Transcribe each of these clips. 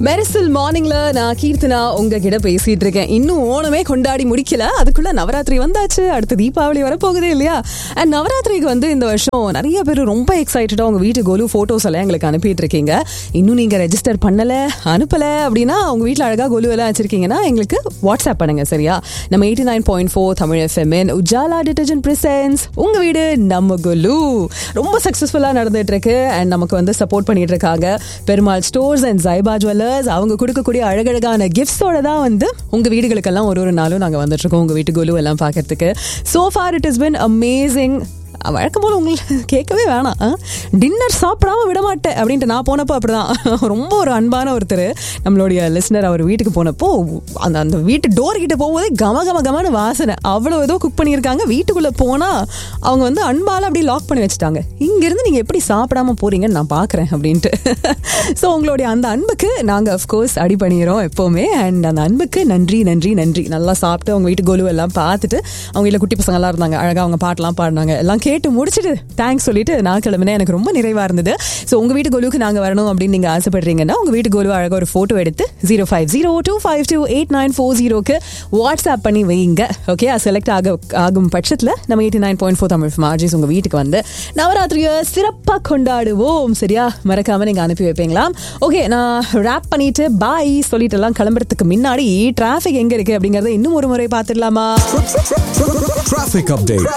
மெரிசல் மார்னிங்ல நான் கீர்த்தனா உங்ககிட்ட பேசிட்டு இருக்கேன் இன்னும் ஓணமே கொண்டாடி முடிக்கல அதுக்குள்ள நவராத்திரி வந்தாச்சு அடுத்து தீபாவளி வரப்போகுது இல்லையா அண்ட் நவராத்திரிக்கு வந்து இந்த வருஷம் நிறைய பேர் ரொம்ப எக்ஸைட்டடா உங்க வீட்டு கோலு போட்டோஸ் எல்லாம் எங்களுக்கு அனுப்பிட்டு இருக்கீங்க இன்னும் நீங்க ரெஜிஸ்டர் பண்ணல அனுப்பல அப்படின்னா உங்க வீட்டுல அழகா கோலு எல்லாம் வச்சிருக்கீங்கன்னா எங்களுக்கு வாட்ஸ்அப் பண்ணுங்க சரியா நம்ம eighty nine point four Tamil எஃப்எம்என் உஜாலா டிட்டர்ஜென்ட் பிரசன்ஸ் உங்க வீடு நம்ம குலு ரொம்ப சக்சஸ்ஃபுல்லா நடந்துட்டு இருக்கு அண்ட் நமக்கு வந்து சப்போர்ட் பண்ணிட்டு இருக்காங்க Perumal stores and Zaiba jewellers அவங்க கொடுக்கக்கூடிய அழகழகான கிஃப்ட்ஸோட தான் வந்து உங்க வீடுகளுக்கெல்லாம் ஒரு ஒரு நாளும் நாங்க வந்துட்டு இருக்கோம் உங்க வீட்டு குலு எல்லாம் பார்க்கறதுக்கு so far it is been amazing வழக்கம் போல உங்களுக்கு கேட்கவே வேணாம் டின்னர் சாப்பிடாம விட மாட்டேன் அப்படின்ட்டு நான் போனப்போ அப்படிதான் ரொம்ப ஒரு அன்பான ஒருத்தர் நம்மளுடைய லிஸ்னர் அவர் வீட்டுக்கு போனப்போ அந்த அந்த வீட்டு டோர் கிட்ட போகும்போதே கம கம கமன்னு வாசனை அவ்வளோ ஏதோ குக் பண்ணியிருக்காங்க வீட்டுக்குள்ளே போனால் அவங்க வந்து அன்பால் அப்படியே லாக் பண்ணி வச்சுட்டாங்க இங்கேருந்து நீங்கள் எப்படி சாப்பிடாம போறீங்கன்னு நான் பார்க்குறேன் அப்படின்ட்டு ஸோ உங்களுடைய அந்த அன்புக்கு நாங்கள் அஃப்கோர்ஸ் அடி பண்ணிடுறோம் எப்போவுமே அண்ட் அந்த அன்புக்கு நன்றி நன்றி நன்றி நல்லா சாப்பிட்டு அவங்க வீட்டு கோலு எல்லாம் பார்த்துட்டு அவங்க வீட்டில் குட்டி பசங்கள்லாம் இருந்தாங்க அழகாக அவங்க பாட்டெல்லாம் பாடினாங்க எல்லாம் கேட்டு முடிச்சுட்டு தேங்க்ஸ் சொல்லிட்டு நான் கிளம்பினேன் எனக்கு ரொம்ப நிறைவா இருந்தது ஸோ உங்க வீட்டு கோலுக்கு நாங்க வரணும் அப்படின்னு நீங்க ஆசைப்படுறீங்கன்னா உங்க வீட்டு கோலு அழகாக ஒரு போட்டோ எடுத்து zero five zero two five two eight nine four ஜீரோக்கு வாட்ஸ்அப் பண்ணி வைங்க ஓகே செலக்ட் ஆக ஆகும் பட்சத்தில் நம்ம eighty nine point four Tamil மார்ஜிஸ் உங்க வீட்டுக்கு வந்து நவராத்திரியை சிறப்பாக கொண்டாடுவோம் சரியா மறக்காம நீங்க அனுப்பி வைப்பீங்களா ஓகே நான் ரேப் பண்ணிட்டு பாய் சொல்லிட்டு எல்லாம் கிளம்புறதுக்கு முன்னாடி டிராஃபிக் எங்க இருக்கு அப்படிங்கறத இன்னும் ஒரு முறை பார்த்துடலாமா Traffic update.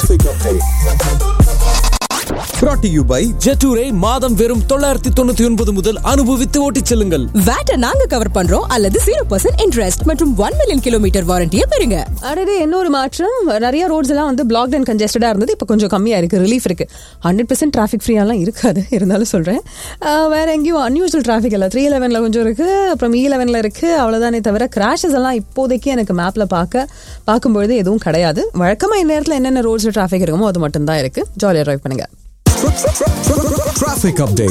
Brought to you by ஜெட்டூரை மாதம் வெறும் தொள்ளாயிரத்தி தொண்ணூத்தி ஒன்பது முதல் அனுபவித்து ஓட்டிச் செல்லுங்கள் வேட்டை நாங்க கவர் பண்றோம் அல்லது ஜீரோ பர்சன்ட் இன்ட்ரெஸ்ட் மற்றும் ஒன் மில்லியன் கிலோமீட்டர் வாரண்டியை பெறுங்க அடடே இன்னொரு மாற்றம் நிறைய ரோட்ஸ் எல்லாம் வந்து பிளாக் அண்ட் கன்ஜெஸ்டடா இருந்தது இப்போ கொஞ்சம் கம்மியா இருக்கு ரிலீஃப் இருக்கு ஹண்ட்ரட் பர்சன்ட் டிராஃபிக் ஃப்ரீயாலாம் இருக்காது இருந்தாலும் சொல்றேன் ஆஹ் வேற எங்கேயும் அன்யூஸ்வல் டிராஃபிக் இல்லை த்ரீ லெவனில் கொஞ்சம் இருக்கு அப்புறம் இ லெவனில் இருக்கு அவ்வளோதானே தவிர கிராஷஸ் எல்லாம் இப்போதைக்கு எனக்கு மேப்ல பார்க்க பார்க்கும்பொழுது எதுவும் கிடையாது வழக்கமா இந்த நேரத்தில் என்னென்ன ரோட்ஸ் டிராஃபிக் இருக்குமோ அது மட்டும் தான் இருக்கு ஜாலியாக ட்ரைவ் பண்ணுங்க Traffic update.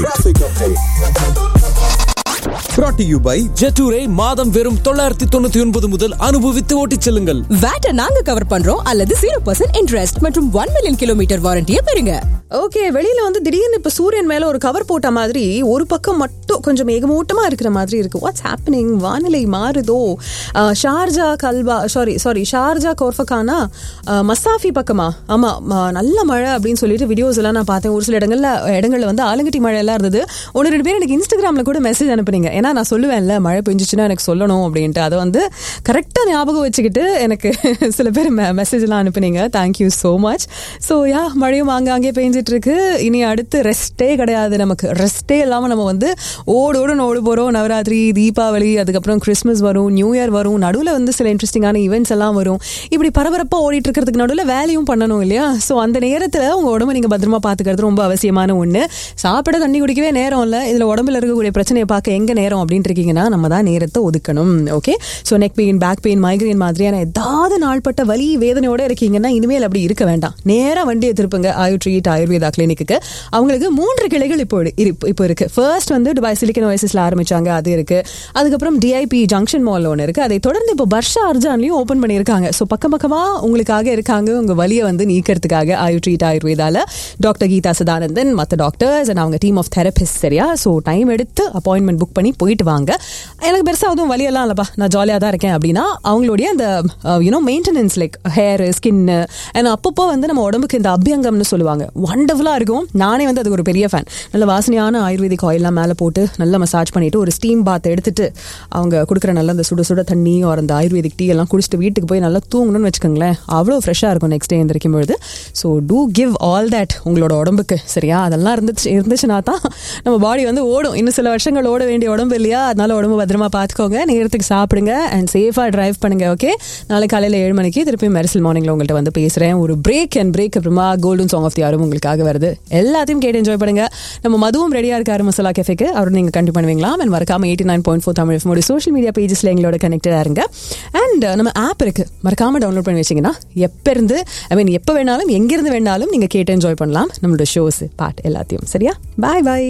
Brought to you by ஜெட்டூரை மாதம் வெறும் தொள்ளாயிரத்தி தொண்ணூத்தி ஒன்பது முதல் அனுபவித்து ஓட்டிச் செல்லுங்கள் வேட்டை நாங்க கவர் பண்றோம் அல்லது ஜீரோ பர்சன்ட் இன்ட்ரெஸ்ட் மற்றும் ஒன் மில்லியன் கிலோமீட்டர் வாரண்டியை பெறுங்க ஓகே வெளியில வந்து திடீர்னு இப்ப சூரியன் மேல ஒரு கவர் போட்ட மாதிரி ஒரு பக்கம் மட்டும் கொஞ்சம் மேகமூட்டமா இருக்கிற மாதிரி இருக்கு வாட்ஸ் ஹேப்பனிங் வானிலை மாறுதோ ஆஹ் Sharjah Kalba sorry sorry Sharjah கோர்ஃபகானா ஆஹ் மசாஃபி பக்கமா ஆமா ம- நல்ல மழை அப்படின்னு சொல்லிட்டு வீடியோஸ் எல்லாம் நான் பார்த்தேன் ஒரு சில இடங்கள்ல இடங்கள்ல வந்து ஆலங்கட்டி மழை எல்லாம் இருந்தது ஒன்று ரெண்டு பேர் எனக்கு இன்ஸ்டாகிராம்ல கூட மெசேஜ் அனுப்புனீங்க ஏன்னா நான் சொல்லுவேன்ல மழை பெஞ்சிச்சுன்னா எனக்கு சொல்லணும் அப்படின்ட்டு அதை வந்து கரெக்டாக ஞாபகம் வச்சுக்கிட்டு எனக்கு சில பேர் மெசேஜ் எல்லாம் அனுப்புனீங்க thank you so much so yeah மழையும் ஆங்காங்கே பெஞ்சிட்டு இருக்கு இனி அடுத்து ரெஸ்டே கிடையாது நமக்கு ரெஸ்டே இல்லாமல் நம்ம வந்து ஓடோடு ஓடு போகிறோம் நவராத்திரி தீபாவளி அதுக்கப்புறம் கிறிஸ்மஸ் வரும் நியூ இயர் வரும் நடுவில் வந்து சில இன்ட்ரெஸ்டிங்கான ஈவெண்ட்ஸ் எல்லாம் வரும் இப்படி பரபரப்பாக ஓடிட்டு இருக்கிறதுக்கு நடுவில் வேலையும் பண்ணணும் இல்லையா ஸோ அந்த நேரத்தில் உங்கள் உடம்பை நீங்கள் பத்திரமா பார்த்துக்கிறது ரொம்ப அவசியமான ஒன்று சாப்பிட தண்ணி குடிக்கவே நேரம் இல்லை இதில் உடம்புல இருக்கக்கூடிய பிரச்சனையை பார்க்க எங்கே நேரம் அப்படின்ட்டு இருக்கீங்கன்னா நம்ம தான் நேரத்தை ஒதுக்கணும் okay so neck pain back pain migraine மாதிரியான ஏதாவது நாள்பட்ட வலி வேதனையோட இருக்கீங்கன்னா இனிமேல் அப்படி இருக்க வேண்டாம் நேராக வண்டியை திருப்புங்க ஆயு ட்ரீட் ஆயுர்வேதா கிளினிக்கு அவங்களுக்கு மூன்று கிளைகள் இப்போ இரு- இப்போ இருக்கு ஃபர்ஸ்ட் வந்து துபாய் சிலிக்கன் ஓஎஸ்எஸ்ல ஆரம்பிச்சாங்க அது இருக்கு அதுக்கப்புறம் டிஐபி ஜங்ஷன் மால் ஒன்று இருக்கு அதை தொடர்ந்து இப்போ பர்ஷா அர்ஜான்லையும் ஓப்பன் பண்ணியிருக்காங்க ஸோ பக்கம் பக்கமா உங்களுக்காக இருக்காங்க உங்க வலியை வந்து நீக்கிறதுக்காக ஆயு ட்ரீட் ஆயுர்வேதால டாக்டர் கீதா சதானந்தன் மற்ற டாக்டர்ஸ் அண்ட் அவங்க டீம் ஆஃப் தெரபிஸ்ட் சரியா ஸோ டைம் எடுத்து அப்பாயின்மெண்ட் புக் பண்ணி போயிட்டு வாங்க எனக்கு பெருசாக அதுவும் வலியெல்லாம் இல்லைப்பா நான் ஜாலியாக தான் இருக்கேன் அப்படின்னா அவங்களுடைய அந்த யூனோ மெயின்டெனன்ஸ் லைக் ஹேர் ஸ்கின்னு அண்ட் அப்பப்போ வந்து நம்ம உடம்புக்கு இந்த அபியங்கம்னு சொல்லுவாங்க வண்டர்ஃபுல்லாக இருக்கும் நானே வந்து அதுக்கு ஒரு பெரிய ஃபேன் நல்ல வாசனையான ஆயுர்வேதிக் ஆயிலாம் மேலே போட்டு நல்லா மசாஜ் பண்ணிட்டு ஒரு ஸ்டீம் பாத் எடுத்துட்டு அவங்க கொடுக்குற நல்ல அந்த சுட சுட தண்ணி ஒரு அந்த ஆயுர்வேதிக் டீ எல்லாம் குடிச்சிட்டு வீட்டுக்கு போய் நல்லா தூங்கணும்னு வச்சுக்கோங்களேன் அவ்வளோ ஃப்ரெஷ்ஷாக இருக்கும் நெக்ஸ்ட் டே எந்திரிக்கும் பொழுது so to give all that உங்களோட உடம்புக்கு சரியா அதெல்லாம் இருந்துச்சு இருந்துச்சுன்னா தான் நம்ம பாடி வந்து ஓடும் இன்னும் சில வருஷங்கள் ஓட வேண்டிய உடம்பு இல்லையா அதனால உடம்பு பத்திரமா பார்த்துக்கோங்க நேரத்துக்கு சாப்பிடுங்க அண்ட் சேஃபாக டிரைவ் பண்ணுங்க ஓகே நாளை காலையில் ஏழு மணிக்கு திருப்பி மெரிசல் மார்னிங்ல உங்கள்கிட்ட வந்து பேசுகிறேன் ஒரு பிரேக் அண்ட் பிரேக் அப்புறமா கோல்டன் சாங் ஆஃப் தி யாரும் உங்களுக்காக வருது எல்லாத்தையும் கேட்டு என்ஜாய் பண்ணுங்க நம்ம மதுவும் ரெடியாக இருக்காரு மசாலா கேஃபேக்கு அவர் நீங்கள் கண்டிப்பாக பண்ணுவீங்களா அண்ட் மறக்காம eighty nine point four Tamil எஃப்மோட சோஷியல் மீடியா பேஜஸ்ல எங்களோட கனெக்டடாக இருங்க அண்ட் நம்ம ஆப் இருக்கு மறக்காம டவுன்லோட் பண்ணி வச்சிங்கன்னா எப்போ இருந்து ஐ மீன் எப்போ வேணாலும் எங்கிருந்து வேணாலும் நீங்கள் கேட்டு என்ஜாய் பண்ணலாம் நம்மளோட ஷோஸ் பாட் எல்லாத்தையும் சரியா bye bye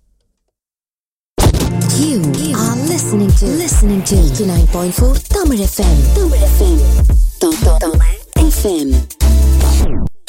You are listening to listening to 89.4 Tamil FM. Tamil FM. Tamil FM.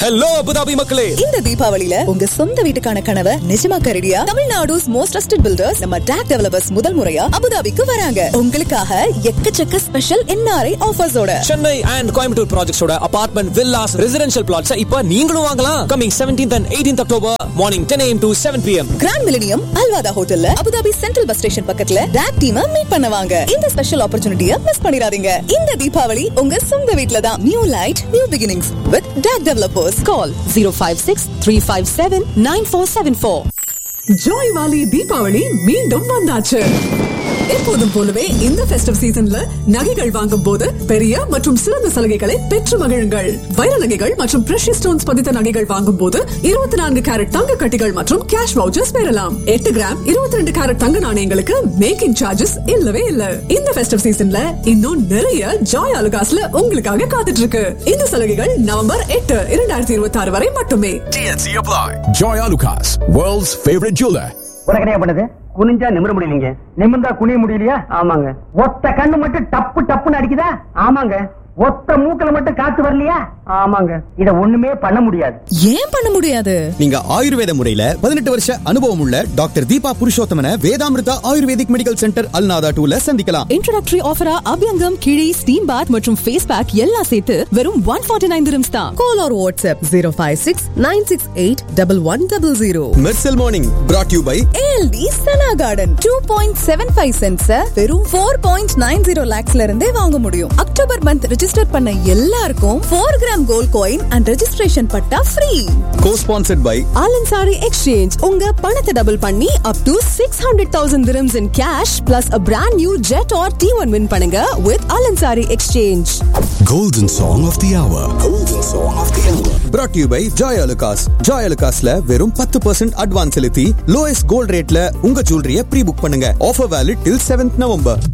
Hello Abu Dhabi மக்களே இந்த தீபாவளியில உங்க சொந்த வீட்டுக்கான கனவை நிஜமாக்க ரெடியா தமிழ்நாடுஸ் மோஸ்ட் ட்ரஸ்டட் பில்டர்ஸ் நம்ம டாக் டெவலப்பர்ஸ் முதல் முறையா அபுதாபிக்கு வராங்க உங்களுக்காக எக்கச்சக்க ஸ்பெஷல் என்ஆர்ஐ ஆஃபர்ஸோட சென்னை அண்ட் கோயம்புத்தூர் ப்ராஜெக்ட்ஸோட அபார்ட்மெண்ட் வில்லாஸ் ரெசிடென்ஷியல் பிளாட்ஸ் இப்ப நீங்களும் வாங்கலாம் coming 17th and 18th October morning 10 am to 7 pm grand millennium Al Wahda ஹோட்டல்ல அபுதாபி சென்ட்ரல் பஸ் ஸ்டேஷன் பக்கத்துல டாக் டீமை மீட் பண்ணுவாங்க இந்த ஸ்பெஷல் ஆப்பர்ச்சுனிட்டியை மிஸ் பண்ணிடாதீங்க இந்த தீபாவளி உங்க சொந்த வீட்ல தான் new light new beginnings with DAC developers call zero five six three five seven nine four seven four ஜாய் வாலி தீபாவளி மீண்டும் வந்தாச்சு எப்போதும் போலவே இந்த ஃபெஸ்டிவ் சீசன்ல நகைகள் வாங்கும் போது பெரிய மற்றும் சிறந்த சலுகைகளை பெற்று மகிழுங்கள் வைர நகைகள் மற்றும் பிரஷியஸ் ஸ்டோன்ஸ் பதித்த நகைகள் வாங்கும் போது இருபத்தி நான்கு கேரட் தங்க கட்டிகள் மற்றும் கேஷ் வவுச்சர்ஸ் பெறலாம் எட்டு கிராம் இருபத்தி ரெண்டு கேரட் தங்க நாணயங்களுக்கு மேக்கிங் சார்ஜஸ் இல்லவே இல்ல இந்த ஃபெஸ்டிவ் சீசன்ல இன்னும் நிறைய ஜாய் அலுகாஸ்ல உங்களுக்காக காத்துட்டு இருக்கு இந்த சலுகைகள் நவம்பர் எட்டு இரண்டாயிரத்தி இருபத்தி ஆறு வரை மட்டுமே TNC apply. Joy Alucas, world's favorite jeweler. உனக்கு என்ன பண்ணுது குனிஞ்சா நிமிர முடியலீங்க நிமிர்ந்தா குனிய முடியலையா ஆமாங்க ஒத்த கண்ணு மட்டும் டப்பு டப்புன்னு அடிக்குதா ஆமாங்க ஒத்த மூக்கல மட்டும் காத்து வரலையா ஆமாங்க இத ஒண்ணுமே பண்ண முடியாது ஏன் பண்ண முடியாது நீங்க ஆயுர்வேத முறையில பதினெட்டு வருஷ அனுபவம் உள்ள டாக்டர் தீபா புருஷோத்தமன Vedamrutha ayurvedic medical centre Al Nahda டூல சந்திக்கலாம் இன்ட்ரோடக்டரி ஆஃபரா அபியங்கம் கிழி ஸ்டீம் பாத் மற்றும் ஃபேஸ் பேக் எல்லாம் சேர்த்து வெறும் ஒன் ஃபார்ட்டி நைன் dirhams தான் call or WhatsApp zero five six nine six eight double one double zero Mersal morning brought you by ALT Sana garden two point seven five cents வெறும் four point nine zero லேக்ஸ்ல இருந்தே வாங்க முடியும் October month register பண்ண எல்லாருக்கும் four gram gold coin and registration patta free co-sponsored by Al Ansari exchange உங்க பணத்தை double பண்ணி up to six hundred thousand dirhams in cash plus a brand new Jetour T one win பண்ணுங்க with Al Ansari exchange Golden Song of the Hour. Golden Song of the Hour. brought you by Joy Alukkas Joy அலுகாஸ்ல வெறும் பத்து percent advance செலுத்தி lowest gold ரேட்ல உங்க ஜுவல்லரிய pre book பண்ணுங்க offer valid till seventh November